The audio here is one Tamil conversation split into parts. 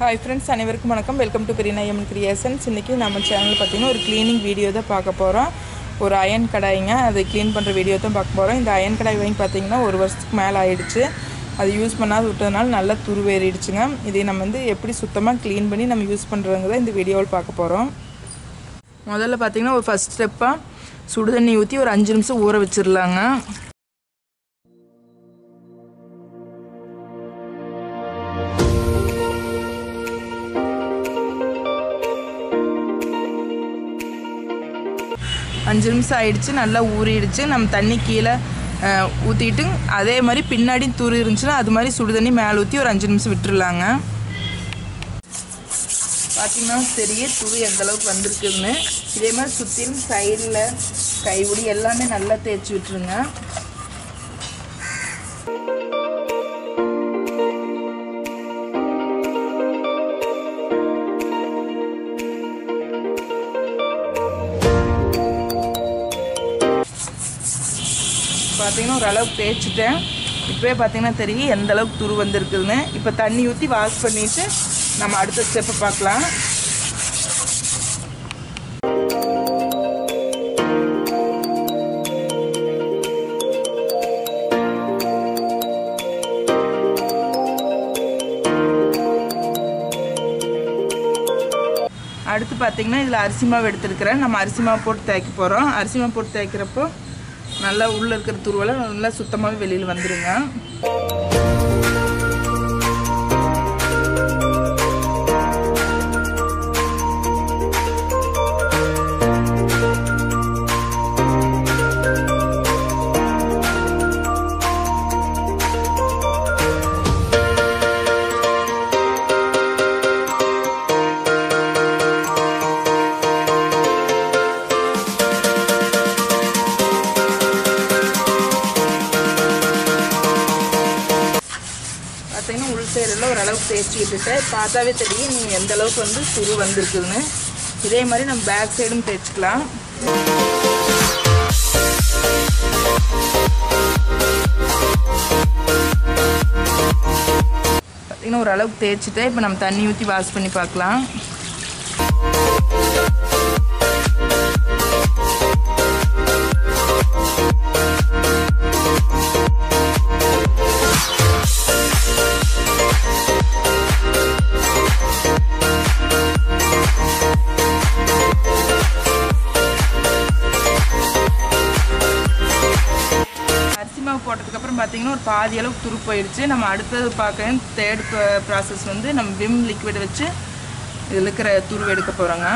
ஹாய் ஃப்ரெண்ட்ஸ் அனைவருக்கும் வணக்கம் வெல்கம் டு பெரியநாயம்மன் கிரியேஷன்ஸ் இன்றைக்கி நம்ம சேனலில் பார்த்தீங்கன்னா ஒரு க்ளீனிங் வீடியோ தான் பார்க்க போகிறோம் ஒரு அயன் கடாய்ங்க அதை க்ளீன் பண்ணுற வீடியோ தான் பார்க்க போகிறோம் இந்த அயன் கடாய் வாங்கி பார்த்தீங்கன்னா ஒரு வருஷத்துக்கு மேலே ஆயிடுச்சு அது யூஸ் பண்ணாத விட்டதுனால நல்லா துருவேறிடுச்சுங்க இதை நம்ம வந்து எப்படி சுத்தமாக க்ளீன் பண்ணி நம்ம யூஸ் பண்ணுறதுங்க இந்த வீடியோவில் பார்க்க போகிறோம் முதல்ல பார்த்தீங்கன்னா ஒரு ஃபஸ்ட் ஸ்டெப்பாக சுடு தண்ணி ஊற்றி ஒரு அஞ்சு நிமிஷம் ஊற வச்சிடலாங்க அஞ்சு நிமிஷம் ஆயிடுச்சு நல்லா ஊறிடுச்சு நம்ம தண்ணி கீழே ஊற்றிட்டு அதே மாதிரி பின்னாடி தூரி இருந்துச்சுன்னா அது மாதிரி சுடு தண்ணி மேலே ஊற்றி ஒரு அஞ்சு நிமிஷம் விட்டுருலாங்க பார்த்தீங்கன்னா தெரிய துரு எந்த அளவுக்கு வந்திருக்குதுன்னு இதே மாதிரி சுற்றிலும் சைடில் கைவிடி எல்லாமே நல்லா தேய்ச்சி விட்டுருங்க பார்த்தீங்கன்னா ஓரளவுக்கு தேய்ச்சிட்டேன் இப்போயே பார்த்தீங்கன்னா தெரியும் எந்த அளவுக்கு துரு வந்திருக்குதுன்னு இப்போ தண்ணி ஊற்றி வாஷ் பண்ணிவிட்டு நம்ம அடுத்த ஸ்டெப்பை பார்க்கலாம் அடுத்து பார்த்தீங்கன்னா இதில் அரிசி மாவு எடுத்துருக்கிறேன் நம்ம அரிசி மாவு போட்டு தேய்க்க போகிறோம் அரிசி மாவு போட்டு தேய்க்கிறப்போ நல்லா உள்ளே இருக்கிற துருவெல்லாம் நல்லா சுத்தமாகவே வெளியில் வந்துடுங்க பார்த்தீங்கன்னா உள் சைடெல்லாம் ஓரளவுக்கு தேய்ச்சி விட்டுட்டேன் பார்த்தாவே தெரியும் நீங்கள் எந்த அளவுக்கு வந்து துரு வந்திருக்குதுன்னு இதே மாதிரி நம்ம பேக் சைடும் தேய்ச்சிக்கலாம் பார்த்தீங்கன்னா ஓரளவுக்கு தேய்ச்சிட்டு இப்போ நம்ம தண்ணி ஊற்றி வாஷ் பண்ணி பார்க்கலாம் அரிசி மாவு போட்டதுக்கப்புறம் பார்த்தீங்கன்னா ஒரு பாதி அளவுக்கு துரு போயிடுச்சு நம்ம அடுத்தது பார்க்க தேர்ட் ப்ராசஸ் வந்து நம்ம விம் லிக்விட் வச்சு இதில் இருக்கிற துருவு எடுக்க போகிறோங்க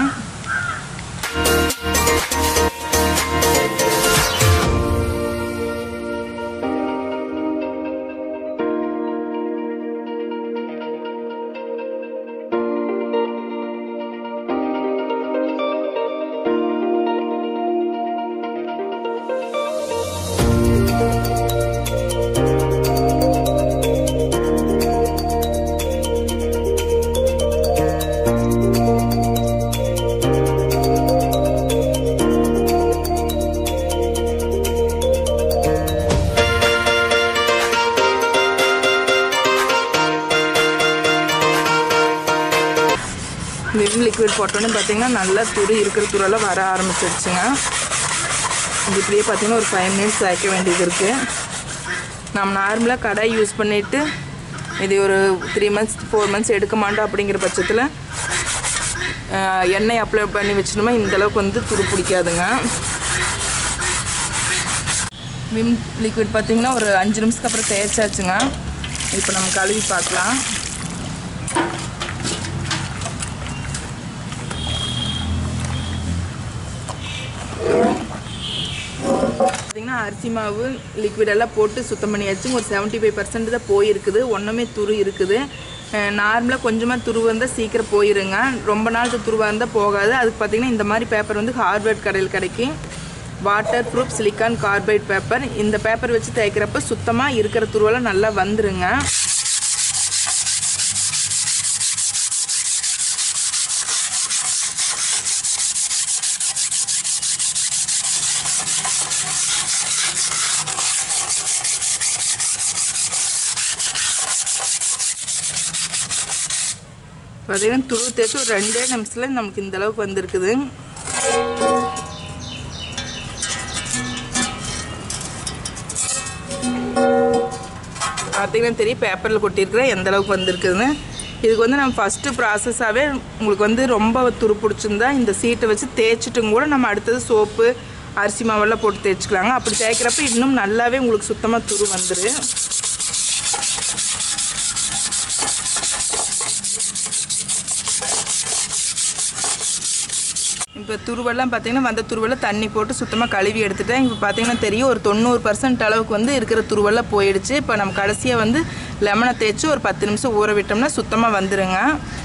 விம் லிக்விட் போட்டோன்னே பார்த்தீங்கன்னா நல்லா துரு இருக்கிற துரெல்லாம் வர ஆரம்பிச்சிருச்சுங்க இது இப்படியே பார்த்தீங்கன்னா ஒரு ஃபைவ் மினிட்ஸ் தேய்க்க வேண்டியது இருக்குது நம்ம நார்மலாக கடை யூஸ் பண்ணிவிட்டு இது ஒரு த்ரீ மந்த்ஸ் ஃபோர் மந்த்ஸ் எடுக்க மாட்டோம் அப்படிங்கிற பட்சத்தில் எண்ணெய் அப்ளை பண்ணி வச்சிட்டோமா இந்த அளவுக்கு வந்து துரு பிடிக்காதுங்க விம் லிக்விட் பார்த்தீங்கன்னா ஒரு அஞ்சு நிமிஷத்துக்கு அப்புறம் தேய்ச்சாச்சுங்க இப்போ நம்ம கழுவி பார்க்கலாம் பார்த்தீங்கன்னா அரிசி மாவு லிக்விட் எல்லாம் போட்டு சுத்தம் பண்ணியாச்சு ஒரு செவன்ட்டி ஃபைவ் பர்சன்ட் தான் போயிருக்குது ஒன்றுமே துரு இருக்குது நார்மலாக கொஞ்சமாக துரு வந்தால் சீக்கிரம் போயிருங்க ரொம்ப நாள் துருவாக இருந்தால் போகாது அதுக்கு பார்த்தீங்கன்னா இந்த மாதிரி பேப்பர் வந்து ஹார்வர்ட் கடையில் கிடைக்கும் water proof silicon carbide paper இந்த பேப்பர் வச்சு தேய்க்கிறப்ப சுத்தமாக இருக்கிற துருவெல்லாம் நல்லா வந்துருங்க பார்த்தீங்கன்னா துரு தேய்ச்சி ஒரு ரெண்டே நிமிஷத்தில் நமக்கு இந்த அளவுக்கு வந்திருக்குது பார்த்தீங்கன்னா தெரியும் பேப்பரில் கொட்டியிருக்கிறேன் எந்த அளவுக்கு வந்திருக்குதுன்னு இதுக்கு வந்து நம்ம ஃபஸ்ட்டு ப்ராசஸாகவே உங்களுக்கு வந்து ரொம்ப துரு பிடிச்சிருந்தா இந்த சீட்டை வச்சு தேய்ச்சிட்டும் கூட நம்ம அடுத்தது சோப்பு அரிசி மாவெல்லாம் போட்டு தேய்ச்சிக்கலாங்க அப்படி தேய்க்கிறப்ப இன்னும் நல்லாவே உங்களுக்கு சுத்தமாக துரு வந்துரு இப்போ துருவெல்லாம் பார்த்தீங்கன்னா வந்த துருவெல்லாம் தண்ணி போட்டு சுத்தமாக கழுவி எடுத்துட்டேன் இப்போ பார்த்தீங்கன்னா தெரியும் ஒரு தொண்ணூறு பர்சன்ட் அளவுக்கு வந்து இருக்கிற துருவெல்லாம் போயிடுச்சு இப்போ நம்ம கடைசியாக வந்து லெமனை தேய்ச்சி ஒரு பத்து நிமிஷம் ஊற விட்டோம்னா சுத்தமாக வந்துருங்க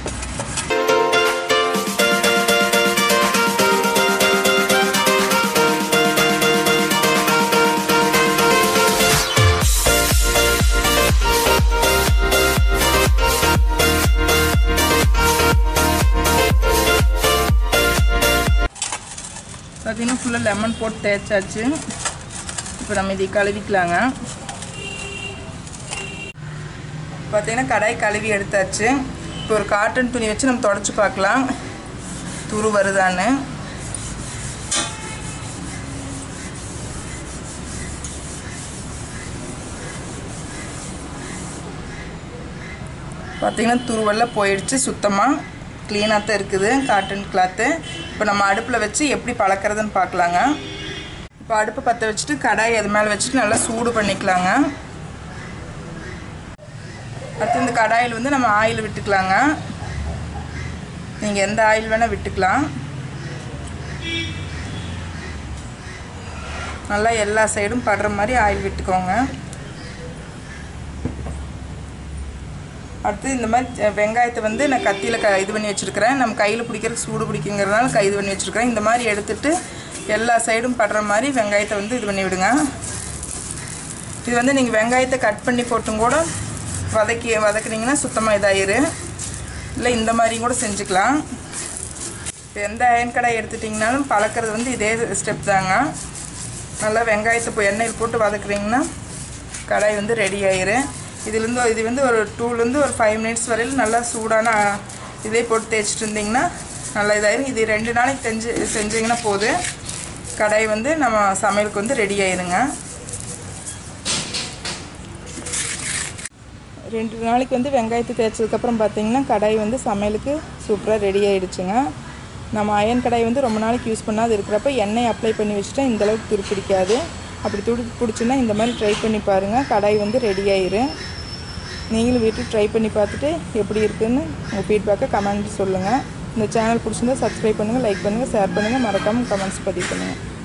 பார்த்தீங்கன்னா ஃபுல்லாக லெமன் போட்டு தேய்ச்சாச்சு இப்போ நம்ம இதை கழுவிக்கலாங்க பார்த்தீங்கன்னா கடாய் கழுவி எடுத்தாச்சு இப்போ ஒரு காட்டன் துணி வச்சு நம்ம தொடச்சி பார்க்கலாம் துரு வருதான்னு பார்த்தீங்கன்னா துருவெல்லாம் போயிடுச்சு சுத்தமாக க்ளீனாக தான் இருக்குது காட்டன் கிளாத்து இப்போ நம்ம அடுப்பில் வச்சு எப்படி பழக்கிறதுன்னு பார்க்கலாங்க இப்போ அடுப்பு பற்ற வச்சுட்டு கடாய் அது மேலே வச்சுட்டு நல்லா சூடு பண்ணிக்கலாங்க அடுத்து இந்த கடாயில் வந்து நம்ம ஆயில் விட்டுக்கலாங்க நீங்கள் எந்த ஆயில் வேணால் விட்டுக்கலாம் நல்லா எல்லா சைடும் படுற மாதிரி ஆயில் விட்டுக்கோங்க அடுத்து இந்த மாதிரி வெங்காயத்தை வந்து நான் கத்தியில் க இது பண்ணி வச்சுருக்கிறேன் நம்ம கையில் பிடிக்கிறதுக்கு சூடு பிடிக்குங்கிறதுனால கை இது பண்ணி வச்சுருக்கிறேன் இந்த மாதிரி எடுத்துட்டு எல்லா சைடும் படுற மாதிரி வெங்காயத்தை வந்து இது பண்ணி விடுங்க இது வந்து நீங்கள் வெங்காயத்தை கட் பண்ணி போட்டும் கூட வதக்கி வதக்குனீங்கன்னா சுத்தமாக இதாயிரு இல்லை இந்த மாதிரி கூட செஞ்சுக்கலாம் இப்போ எந்த அயன் கடாய் எடுத்துட்டிங்கனாலும் பழக்கிறது வந்து இதே ஸ்டெப் தாங்க நல்லா வெங்காயத்தை இப்போ எண்ணெயில் போட்டு வதக்குறீங்கன்னா கடாய் வந்து ரெடி ஆயிரு இதுலேருந்து இது வந்து ஒரு டூலேருந்து ஒரு ஃபைவ் மினிட்ஸ் வரையில் நல்லா சூடான இதே போட்டு தேய்ச்சிட்டு இருந்திங்கன்னா நல்லா இதாயிரும் இது ரெண்டு நாளைக்கு செஞ்சு செஞ்சிங்கன்னா போதும் கடாய் வந்து நம்ம சமையலுக்கு வந்து ரெடி ஆயிருங்க ரெண்டு நாளைக்கு வந்து வெங்காயத்தை தேய்ச்சதுக்கப்புறம் பார்த்தீங்கன்னா கடாய் வந்து சமையலுக்கு சூப்பராக ரெடி ஆகிடுச்சுங்க நம்ம அயன் கடாய் வந்து ரொம்ப நாளைக்கு யூஸ் பண்ணாது இருக்கிறப்ப எண்ணெய் அப்ளை பண்ணி வச்சுட்டா இந்தளவுக்கு துரு பிடிக்காது அப்படி துரு பிடிச்சுன்னா இந்த மாதிரி ட்ரை பண்ணி பாருங்கள் கடாய் வந்து ரெடி ஆயிரும் நீங்களும் வீட்டில் ட்ரை பண்ணி பார்த்துட்டு எப்படி இருக்குன்னு உங்கள் ஃபீட்பேக்கை கமெண்ட் சொல்லுங்கள் இந்த சேனல் பிடிச்சிருந்தா சப்ஸ்கிரைப் பண்ணுங்கள் லைக் பண்ணுங்கள் ஷேர் பண்ணுங்கள் மறக்காமல் கமெண்ட்ஸ் பதிவு பண்ணுங்கள்